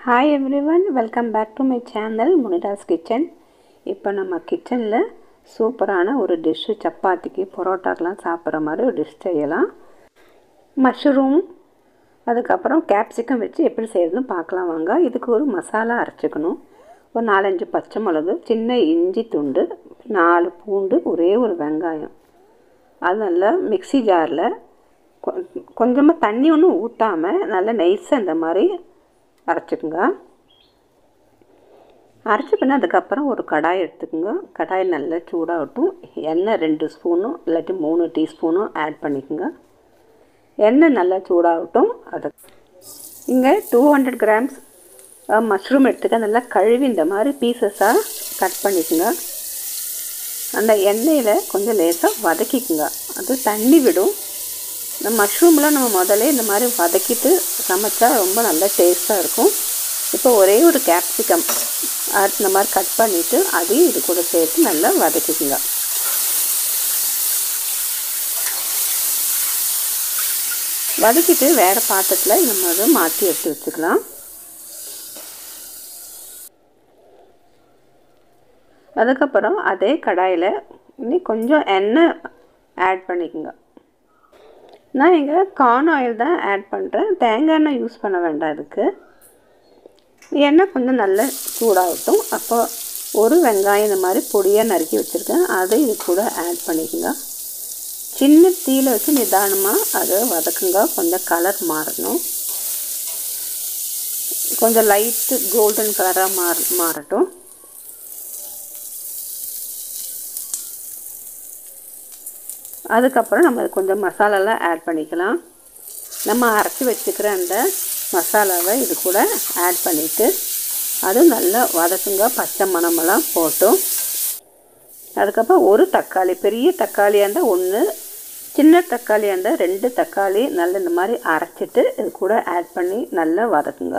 hi everyone welcome back to my channel Munidas kitchen இப்போ நம்ம கிச்சனில் சூப்பரான ஒரு டிஷ்ஷு சப்பாத்திக்கு பரோட்டாக்கெலாம் சாப்பிட்ற மாதிரி ஒரு டிஷ் செய்யலாம் மஷ்ரூம் அதுக்கப்புறம் கேப்சிகம் வச்சு எப்படி செய்யறதுன்னு பார்க்கலாம் வாங்க இதுக்கு ஒரு மசாலா அரைச்சிக்கணும் ஒரு நாலஞ்சு பச்சை மிளகு சின்ன இஞ்சி துண்டு நாலு பூண்டு ஒரே ஒரு வெங்காயம் அது நல்லா மிக்ஸி ஜாரில் கொஞ்சமாக தண்ணி ஒன்றும் ஊற்றாமல் நல்லா நைஸாக இந்த மாதிரி அரைச்சிக்கோங்க அரைச்சி பின்ன அதுக்கப்புறம் ஒரு கடாய் எடுத்துக்கோங்க கடாய் நல்லா சூடாகட்டும் எண்ணெய் ரெண்டு ஸ்பூனும் இல்லாட்டி மூணு டீஸ்பூனும் ஆட் பண்ணிக்கோங்க எண்ணெய் நல்லா சூடாகட்டும் அது இங்கே டூ ஹண்ட்ரட் கிராம்ஸ் மஷ்ரூம் எடுத்துக்க நல்லா கழுவி இந்த மாதிரி பீசஸாக கட் பண்ணிக்கோங்க அந்த எண்ணெயில் கொஞ்சம் லேசாக வதக்கிக்குங்க அது தண்ணி விடும் இந்த மஷ்ரூம்லாம் நம்ம முதல்ல இந்த மாதிரி வதக்கிட்டு சமைச்சா ரொம்ப நல்ல டேஸ்ட்டாக இருக்கும் இப்போ ஒரே ஒரு கேப்சிகம் இந்த மாதிரி கட் பண்ணிவிட்டு அதையும் இது கூட சேர்த்து நல்லா வதக்கிக்குங்க வதக்கிட்டு வேறு பாத்திரத்தில் நம்ம அதை மாற்றி எடுத்து வச்சுக்கலாம் அதுக்கப்புறம் அதே கடாயில் இன்னும் கொஞ்சம் எண்ணெய் ஆட் பண்ணிக்கோங்க நான் இங்கே கார்ன் ஆயில் தான் ஆட் பண்ணுறேன் தேங்காய் எண்ணெய் யூஸ் பண்ண வேண்டாம் இதுக்கு எண்ணெய் கொஞ்சம் நல்லா சூடாகட்டும் அப்போ ஒரு வெங்காயம் இந்த மாதிரி பொடியாக நறுக்கி வச்சுருக்கேன் அதை இது கூட ஆட் பண்ணிக்கோங்க சின்ன தீயில் வச்சு நிதானமாக அதை வதக்குங்க கொஞ்சம் கலர் மாறணும் கொஞ்சம் லைட்டு கோல்டன் கலராக மாற மாறட்டும் அதுக்கப்புறம் நம்ம கொஞ்சம் மசாலாலாம் ஆட் பண்ணிக்கலாம் நம்ம அரைச்சி வச்சுக்கிற அந்த மசாலாவை இது கூட ஆட் பண்ணிவிட்டு அது நல்லா வதக்குங்க பச்சை மணமெல்லாம் போட்டும் அதுக்கப்புறம் ஒரு தக்காளி பெரிய தக்காளியாக இருந்தால் ஒன்று சின்ன தக்காளியாக இருந்தால் ரெண்டு தக்காளி நல்லா இந்த மாதிரி அரைச்சிட்டு இது கூட ஆட் பண்ணி நல்லா வதக்குங்க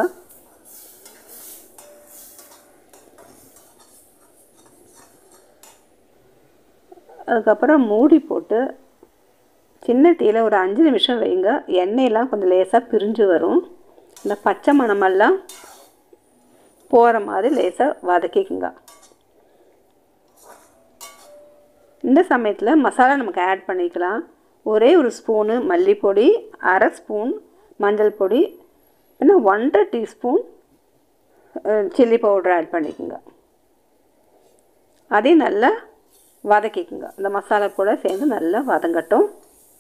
அதுக்கப்புறம் மூடி போட்டு சின்ன தீயில் ஒரு அஞ்சு நிமிஷம் வைங்க எண்ணெயெல்லாம் கொஞ்சம் லேசாக பிரிஞ்சு வரும் இந்த பச்சை மணமெல்லாம் போகிற மாதிரி லேசாக வதக்கிக்குங்க இந்த சமயத்தில் மசாலா நமக்கு ஆட் பண்ணிக்கலாம் ஒரே ஒரு ஸ்பூனு மல்லிப்பொடி அரை ஸ்பூன் மஞ்சள் பொடி இன்னும் ஒன்றரை டீஸ்பூன் சில்லி பவுடர் ஆட் பண்ணிக்கோங்க அதையும் நல்லா வதக்கிக்குங்க இந்த மசாலா கூட சேர்ந்து நல்லா வதங்கட்டும்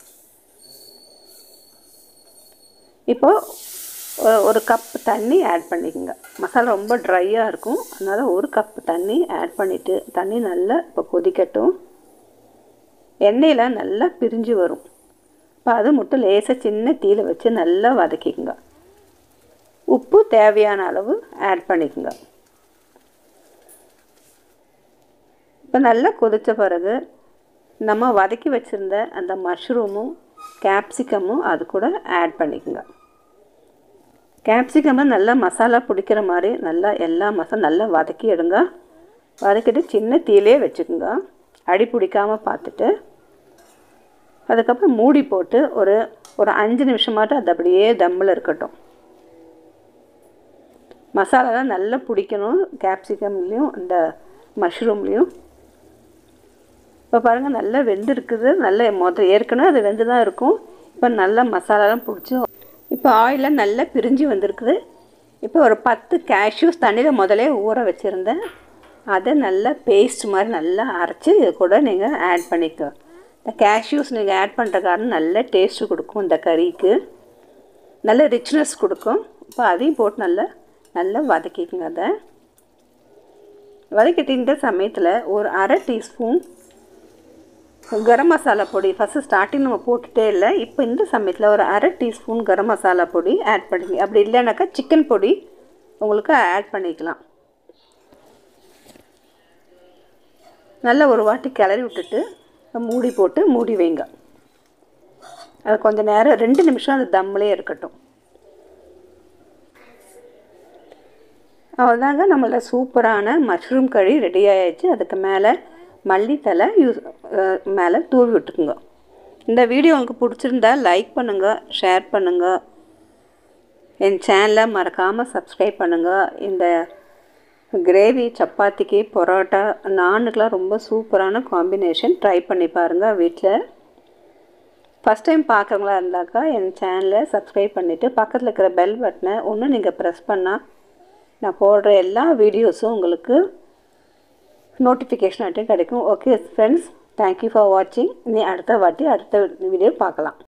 இப்போது ஒரு கப் தண்ணி ஆட் பண்ணிக்கோங்க மசாலா ரொம்ப ட்ரையாக இருக்கும் அதனால் ஒரு கப் தண்ணி ஆட் பண்ணிவிட்டு தண்ணி நல்லா இப்போ கொதிக்கட்டும் எண்ணெயில் நல்லா பிரிஞ்சு வரும் இப்போ அது மட்டும் லேசாக சின்ன தீயில் வச்சு நல்லா வதக்கிக்குங்க உப்பு தேவையான அளவு ஆட் பண்ணிக்கோங்க இப்போ நல்லா கொதித்த பிறகு நம்ம வதக்கி வச்சுருந்த அந்த மஷ்ரூமும் கேப்சிகமும் அது கூட ஆட் பண்ணிக்கோங்க கேப்சிகமை நல்லா மசாலா பிடிக்கிற மாதிரி நல்லா எல்லா மசாலா நல்லா வதக்கி எடுங்க வதக்கிட்டு சின்ன தீலே வச்சுக்கோங்க அடி பிடிக்காமல் பார்த்துட்டு அதுக்கப்புறம் மூடி போட்டு ஒரு ஒரு அஞ்சு நிமிஷமாட்டும் அது அப்படியே தம்மில் இருக்கட்டும் மசாலாலாம் நல்லா பிடிக்கணும் கேப்சிகம்லேயும் அந்த மஷ்ரூம்லேயும் இப்போ பாருங்கள் நல்லா வெந்து இருக்குது நல்ல மொதல் ஏற்கனவே அது வெந்து தான் இருக்கும் இப்போ நல்லா மசாலாலாம் பிடிச்சி இப்போ ஆயிலாம் நல்லா பிரிஞ்சு வந்திருக்குது இப்போ ஒரு பத்து கேஷ்யூஸ் தண்ணியில் முதலே ஊற வச்சுருந்தேன் அதை நல்லா பேஸ்ட் மாதிரி நல்லா அரைச்சி இது கூட நீங்கள் ஆட் பண்ணிக்க இந்த கேஷ்யூஸ் நீங்கள் ஆட் பண்ணுற காரணம் நல்ல டேஸ்ட்டு கொடுக்கும் இந்த கறிக்கு நல்ல ரிச்னஸ் கொடுக்கும் இப்போ அதையும் போட்டு நல்லா நல்லா வதக்கிக்குங்க அதை வதக்கிட்டு இந்த சமயத்தில் ஒரு அரை டீஸ்பூன் கரம் மசாலா பொடி ஃபஸ்ட்டு ஸ்டார்டிங் நம்ம போட்டுகிட்டே இல்லை இப்போ இந்த சமயத்தில் ஒரு அரை டீஸ்பூன் கரம் மசாலா பொடி ஆட் பண்ணிங்க அப்படி இல்லைனாக்கா சிக்கன் பொடி உங்களுக்கு ஆட் பண்ணிக்கலாம் நல்லா ஒரு வாட்டி கிளறி விட்டுட்டு மூடி போட்டு மூடி வைங்க அது கொஞ்சம் நேரம் ரெண்டு நிமிஷம் அது தம்மிலே இருக்கட்டும் அவ்வளோதாங்க நம்மளோட சூப்பரான மஷ்ரூம் கறி ரெடி ஆகிடுச்சு அதுக்கு மேலே மல்லித்தலை யூஸ் மேலே தூவி விட்டுக்குங்க இந்த வீடியோ உங்களுக்கு பிடிச்சிருந்தா லைக் பண்ணுங்கள் ஷேர் பண்ணுங்கள் என் சேனலை மறக்காமல் சப்ஸ்கிரைப் பண்ணுங்கள் இந்த கிரேவி சப்பாத்திக்கு பரோட்டா நானுக்கெலாம் ரொம்ப சூப்பரான காம்பினேஷன் ட்ரை பண்ணி பாருங்கள் வீட்டில் ஃபஸ்ட் டைம் பார்க்குறவங்களா இருந்தாக்கா என் சேனலை சப்ஸ்கிரைப் பண்ணிவிட்டு பக்கத்தில் இருக்கிற பெல் பட்டனை ஒன்று நீங்கள் ப்ரெஸ் பண்ணால் நான் போடுற எல்லா வீடியோஸும் உங்களுக்கு நோட்டிஃபிகேஷன் ஆகிட்டு கிடைக்கும் ஓகே ஃப்ரெண்ட்ஸ் தேங்க்யூ ஃபார் வாட்சிங் நீ அடுத்த வாட்டி அடுத்த வீடியோ பார்க்கலாம்